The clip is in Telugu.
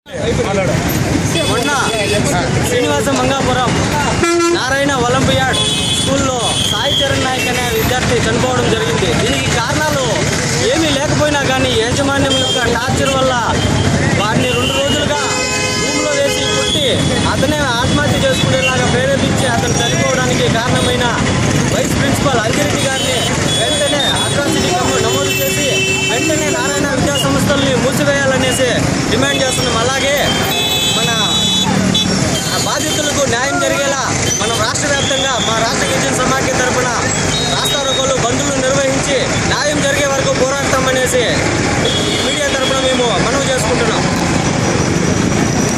మొన్న శ్రీనివాస మంగాపురం నారాయణ ఒలింపియాడ్ స్కూల్లో సాయి చరణ్ నాయక్ అనే విద్యార్థి చనిపోవడం జరిగింది దీనికి కారణాలు ఏమీ లేకపోయినా కానీ యాజమాన్యం యొక్క టార్చర్ వల్ల వారిని రెండు రోజులుగా రూమ్లో వేసి కొట్టి అతనే ఆత్మహత్య చేసుకునేలాగా ప్రేరేపించి అతను చనిపోవడానికి కారణమైన వైస్ ప్రిన్సిపల్ అంజిరెడ్డి గారిని వెంటనే అట్రాసిటీ నమోదు చేసి వెంటనే నారాయణ విద్యా సంస్థల్ని మూసివేయాలనేసి డిమాండ్ చేస్తున్నాం అలాగే మన ఆ బాధితులకు న్యాయం జరిగేలా